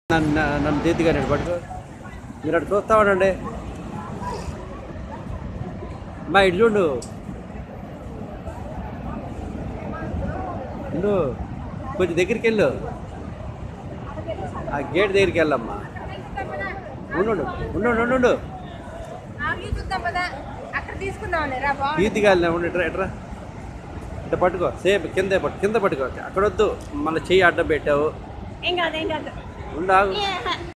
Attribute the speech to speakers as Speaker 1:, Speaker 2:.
Speaker 1: నన్ను నన్ను తీద్దుగా నేను పట్టుకో మీరు అటు చూస్తా ఉండండి మా ఇటు చూడు నువ్వు కొంచెం దగ్గరికి వెళ్ళు ఆ గేట్ దగ్గరికి వెళ్ళమ్మా ఉండు ఉండు ఉండు ఉండు ఉండు
Speaker 2: ఆగి చూద్దాం కదా అక్కడ తీసుకుందాం రా బాగుంది
Speaker 1: తీద్దిగా వెళ్ళినా ఉండు ఎట్రా ఎట్రా ఇట్లా పట్టుకో సేపు కిందే పట్టు కింద పట్టుకో అక్కడ వద్దు మళ్ళీ చెయ్యి అడ్డం పెట్టావు
Speaker 2: ఏం కాదు ఏం కాదు
Speaker 1: ఉండాగు
Speaker 2: ఏ,